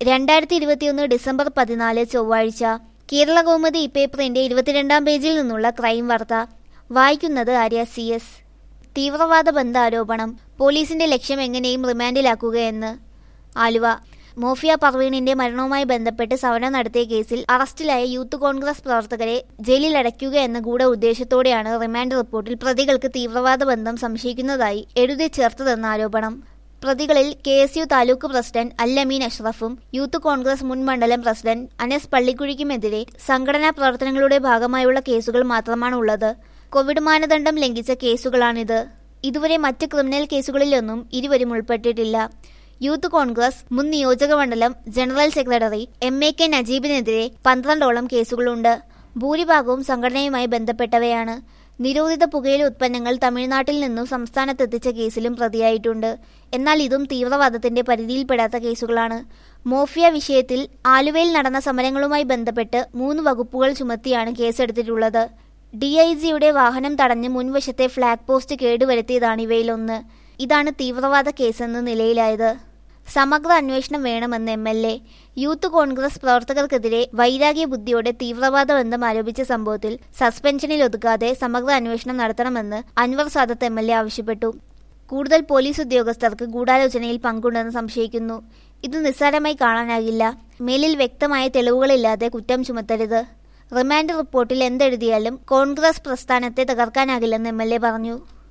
രണ്ടായിരത്തി ഇരുപത്തിയൊന്ന് ഡിസംബർ പതിനാല് ചൊവ്വാഴ്ച കേരള കൗമുദി ഇപ്പേപ്പറിന്റെ ഇരുപത്തിരണ്ടാം പേജിൽ നിന്നുള്ള ക്രൈം വാർത്ത വായിക്കുന്നത് ആര്യ സി എസ് തീവ്രവാദ ബന്ധ ആരോപണം പോലീസിന്റെ ലക്ഷ്യം എങ്ങനെയും റിമാൻഡിലാക്കുകയെന്ന് ആലുവ മോഫിയ പർവീണിന്റെ മരണവുമായി ബന്ധപ്പെട്ട് സമരം നടത്തിയ കേസിൽ അറസ്റ്റിലായ യൂത്ത് കോൺഗ്രസ് പ്രവർത്തകരെ ജയിലിലടയ്ക്കുക എന്ന ഗൂഢ ഉദ്ദേശത്തോടെയാണ് റിമാൻഡ് റിപ്പോർട്ടിൽ പ്രതികൾക്ക് തീവ്രവാദ ബന്ധം സംശയിക്കുന്നതായി എഴുതി ചേർത്തതെന്ന ആരോപണം പ്രതികളിൽ K S U taluk president Allameen അഷ്റഫും യൂത്ത് കോൺഗ്രസ് മുൻ മണ്ഡലം പ്രസിഡന്റ് അനസ് പള്ളിക്കുഴിക്കുമെതിരെ സംഘടനാ പ്രവർത്തനങ്ങളുടെ ഭാഗമായുള്ള കേസുകൾ മാത്രമാണ് ഉള്ളത് കോവിഡ് മാനദണ്ഡം ലംഘിച്ച കേസുകളാണിത് ഇതുവരെ മറ്റ് ക്രിമിനൽ കേസുകളിലൊന്നും ഇരുവരും ഉൾപ്പെട്ടിട്ടില്ല യൂത്ത് കോൺഗ്രസ് മുൻ നിയോജക മണ്ഡലം general secretary M A K നജീബിനെതിരെ പന്ത്രണ്ടോളം കേസുകളുണ്ട് ഭൂരിഭാഗവും സംഘടനയുമായി ബന്ധപ്പെട്ടവയാണ് നിരോധിത പുകയില ഉത്പന്നങ്ങൾ തമിഴ്നാട്ടിൽ നിന്നും സംസ്ഥാനത്തെത്തിച്ച കേസിലും പ്രതിയായിട്ടുണ്ട് എന്നാൽ ഇതും തീവ്രവാദത്തിന്റെ പരിധിയിൽപ്പെടാത്ത കേസുകളാണ് മോഫിയ വിഷയത്തിൽ ആലുവയിൽ നടന്ന സമരങ്ങളുമായി ബന്ധപ്പെട്ട് മൂന്ന് വകുപ്പുകൾ ചുമത്തിയാണ് കേസെടുത്തിട്ടുള്ളത് ഡി ഐ ജിയുടെ വാഹനം തടഞ്ഞ് മുൻവശത്തെ ഫ്ളാഗ് പോസ്റ്റ് കേടുവരുത്തിയതാണ് ഇവയിലൊന്ന് ഇതാണ് തീവ്രവാദ കേസെന്ന നിലയിലായത് സമഗ്ര അന്വേഷണം വേണമെന്ന് M L A youth Congress പ്രവർത്തകർക്കെതിരെ വൈരാഗ്യ ബുദ്ധിയോടെ തീവ്രവാദ ബന്ധം ആരോപിച്ച സംഭവത്തിൽ സസ്പെൻഷനിൽ ഒതുക്കാതെ സമഗ്ര അന്വേഷണം നടത്തണമെന്ന് Anwar Sadath M L A ആവശ്യപ്പെട്ടു കൂടുതൽ പോലീസ് ഉദ്യോഗസ്ഥർക്ക് ഗൂഢാലോചനയിൽ പങ്കുണ്ടെന്ന് സംശയിക്കുന്നു ഇത് നിസ്സാരമായി കാണാനാകില്ല മേലിൽ വ്യക്തമായ തെളിവുകളില്ലാതെ കുറ്റം ചുമത്തരുത് റിമാൻഡ് റിപ്പോർട്ടിൽ എന്തെഴുതിയാലും കോൺഗ്രസ് പ്രസ്ഥാനത്തെ തകർക്കാനാകില്ലെന്ന് എം എൽ എ പറഞ്ഞു